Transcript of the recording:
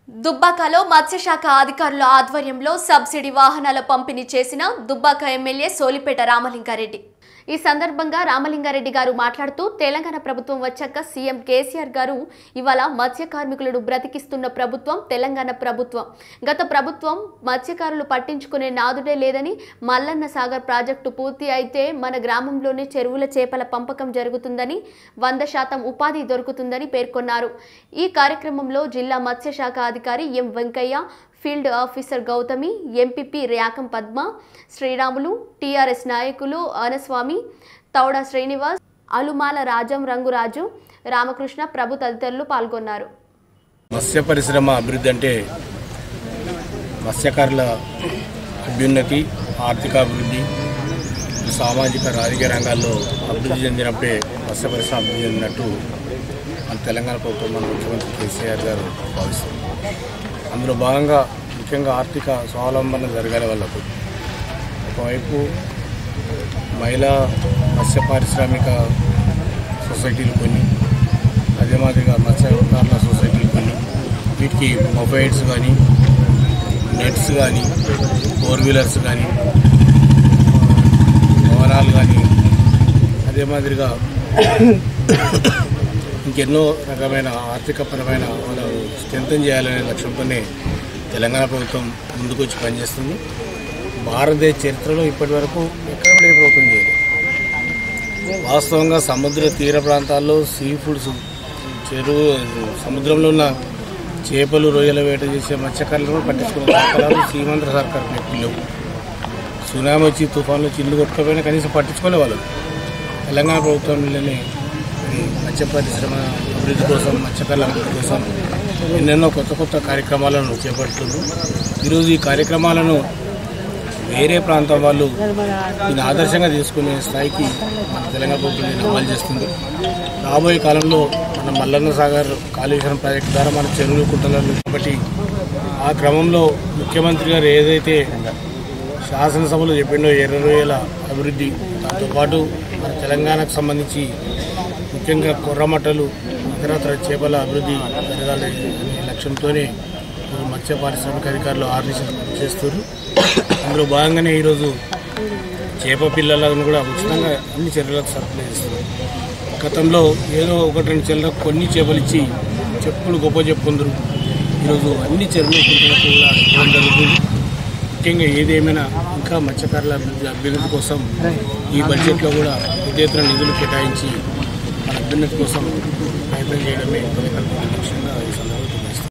దుబ్బాకలో మత్స్యశాఖ అధికారుల ఆధ్వర్యంలో సబ్సిడీ వాహనాల పంపిణీ చేసిన దుబ్బాక ఎమ్మెల్యే సోలిపేట రామలింగారెడ్డి ఈ సందర్భంగా రామలింగారెడ్డి గారు మాట్లాడుతూ తెలంగాణ ప్రభుత్వం వచ్చాక సీఎం కేసీఆర్ గారు ఇవాళ మత్స్య కార్మికులను బ్రతికిస్తున్న ప్రభుత్వం తెలంగాణ ప్రభుత్వం గత ప్రభుత్వం మత్స్యకారులు పట్టించుకునే నాదుడే లేదని మల్లన్న సాగర్ ప్రాజెక్టు పూర్తి అయితే మన గ్రామంలోనే చెరువుల చేపల పంపకం జరుగుతుందని వంద శాతం ఉపాధి దొరుకుతుందని పేర్కొన్నారు ఈ కార్యక్రమంలో జిల్లా మత్స్యశాఖ అధికారి M Venkaiah field officer Gautami MPP Ryakam Padma Sriramulu TRS నాయకులు అనస్వామి తౌడ శ్రీనివాస్ అలుమాల రాజం రంగురాజు రామకృష్ణ ప్రభు తదితరులు పాల్గొన్నారు మత్స్య పరిశ్రమ అభివృద్ధి అంటే మత్స్యకారుల అభ్యున్నతి ఆర్థిక అభివృద్ధి సామాజిక రాజకీయ రంగాల్లో అభివృద్ధి చెందినప్పుడే మత్స్య పరిశ్రమ అభివృద్ధి చెందినట్టు మన తెలంగాణ ప్రభుత్వం మన ముఖ్యమంత్రి కేసీఆర్ గారు భావిస్తారు అందులో భాగంగా ముఖ్యంగా ఆర్థిక స్వావలంబన జరగాలి వాళ్ళకు ఒకవైపు మహిళా మత్స్య పారిశ్రామిక సొసైటీలు కొన్ని అదే మాదిరిగా మత్స్యకారుల సొసైటీలు కొన్ని వీటికి మొబైల్స్ కానీ నెట్స్ కానీ ఫోర్ వీలర్స్ కానీ భవనాలు కానీ అదే మాదిరిగా ఇంకెన్నో రకమైన ఆర్థికపరమైన వాళ్ళు స్ట్రెంథన్ చేయాలనే లక్ష్యంతోనే తెలంగాణ ప్రభుత్వం ముందుకు వచ్చి పనిచేస్తుంది భారతదేశ చరిత్రలో ఇప్పటి వరకు ఎక్కడ కూడా ఏ ప్రభుత్వం చేయలేదు వాస్తవంగా సముద్ర తీర ప్రాంతాల్లో సీ ఫుడ్స్ చెరువు సముద్రంలో ఉన్న చేపలు రొయ్యల వేట చేసే మత్స్యకారులను కూడా పట్టించుకున్న దాఖలాలు సీమాంధ్ర సర్కార్ లేవు సునామీ వచ్చి తుఫాన్లు వచ్చి ఇల్లు కొట్టుకోపోయినా కనీసం పట్టించుకునే వాళ్ళు తెలంగాణ ప్రభుత్వంలోనే ఈ మత్స్య పరిశ్రమ అభివృద్ధి కోసం మత్స్యకారుల అభివృద్ధి కోసం ఎన్నెన్నో కొత్త కొత్త కార్యక్రమాలను చేపడుతుంది ఈరోజు ఈ కార్యక్రమాలను వేరే ప్రాంతం వాళ్ళు దీన్ని ఆదర్శంగా తీసుకునే స్థాయికి మన తెలంగాణ ప్రభుత్వం దీన్ని అమలు చేస్తుంది రాబోయే కాలంలో మన మల్లన్న సాగర్ కాళేశ్వరం ప్రాజెక్టు ద్వారా మన చెరువులు కుంటలను కాబట్టి ఆ క్రమంలో ముఖ్యమంత్రి గారు ఏదైతే శాసనసభలో చెప్పిండో ఎర్ర రొయ్యల అభివృద్ధి దాంతోపాటు మన తెలంగాణకు సంబంధించి ముఖ్యంగా కొర్రమట్టలు ఇతరత్ర చేపల అభివృద్ధి జరగాలి అనే లక్ష్యంతోనే ఈ మత్స్య పారిశ్రామిక అధికారులు ఆర్డిషన్ చేస్తారు అందులో భాగంగానే ఈరోజు చేప పిల్లలను కూడా ఉచితంగా అన్ని చర్యలకు సప్లై చేస్తున్నారు గతంలో ఏదో ఒకటి రెండు చెరువులకు కొన్ని చేపలు ఇచ్చి చెప్పులు గొప్ప చెప్పుకుందరు ఈరోజు అన్ని చెరువులు కుంటలకు కూడా ఇవ్వడం జరుగుతుంది ముఖ్యంగా ఏదేమైనా ఇంకా మత్స్యకారుల అభివృద్ధి అభ్యున్నతి కోసం ఈ బడ్జెట్లో కూడా పెద్ద ఎత్తున నిధులు కేటాయించి మన అభ్యున్నతి కోసం ప్రయత్నం చేయడమే తొలి లక్ష్యంగా